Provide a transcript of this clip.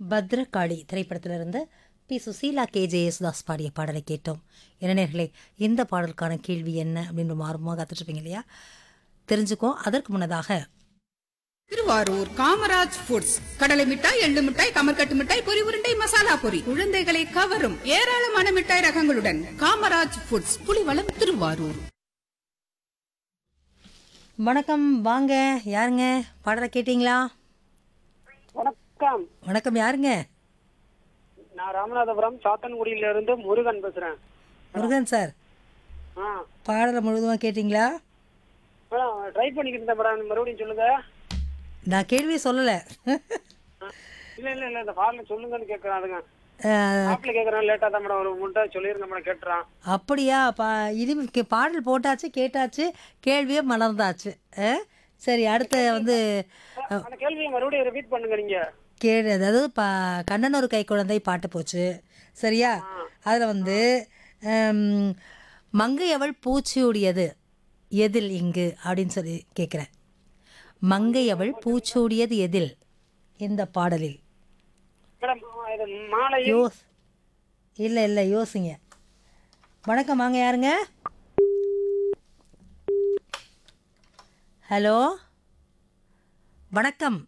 பத்ரகாளி திரைப்படத்திலிருந்து P Susheela K J Yesudas பாடிய பாடலை கேட்டோம் என்ன நேர்களே இந்த பாடலுக்கான கேள்வி என்ன அப்படின்னு ஆர்வமாக காத்துட்ருப்பீங்க இல்லையா தெரிஞ்சுக்கோ அதற்கு முன்னதாக திருவாரூர் காமராஜ் ஃபுட்ஸ் கடலை மிட்டாய் எள்ளு மிட்டாய் கமர்கட்டு மிட்டாய் பொரி உருண்டை மசாலா பொரி குழந்தைகளை கவரும் ஏராளமான மிட்டாய் ரகங்களுடன் காமராஜ் ஃபுட்ஸ் புலிவளம் திருவாரூர் வணக்கம் வாங்க யாருங்க பாடலை கேட்டிங்களா வணக்கம் வணக்கம் யாருங்க நான் ராமநாதபுரம் சாத்தன்குடியில இருந்து முருகன் பேசுறேன் முருகன் சார் ஆ பாடலை முழுவதுமாக கேட்டிங்களா மேடம் ட்ரை பண்ணிக்கிட்டு இருந்தேன் மேடம் மறுபடியும் சொல்லுங்க நான் கேள்வியே சொல்லலை ஆ, இல்ல இல்ல இல்ல இந்த ஃபார்ம்ல சொல்லுங்கன்னு கேட்கறேன் அதுங்க ஆப்ல கேட்கறேன் லேட்டா தான் மேடம் ஒரு முட்டை சொல்லிருங்க மேடம் கேட்டுறான் அப்படியா பா இது கே- பாடல் போட்டாச்சு கேட்டாச்சு கேள்வியே மலர்ந்தாச்சு ஆ? சரி அடுத்து வந்து அந்த கேள்வியை மறுபடியும் ரிப்பீட் பண்ணுங்க நீங்க கேடு அதாவது பா கண்ணன் ஒரு கை குழந்தை பாட்டு போச்சு சரியா அதில் வந்து ஹம், மங்கையவள் பூச்சியுடையது எதில் இங்கு அப்படின்னு சொல்லி கேட்குறேன் மங்கையவள் பூச்சூடியது எதில் இந்த பாடலில் மேடம் இது மாலை யோஸ் இல்லை இல்லை யோசிங்க வணக்கம் வாங்க யாருங்க ஹலோ வணக்கம்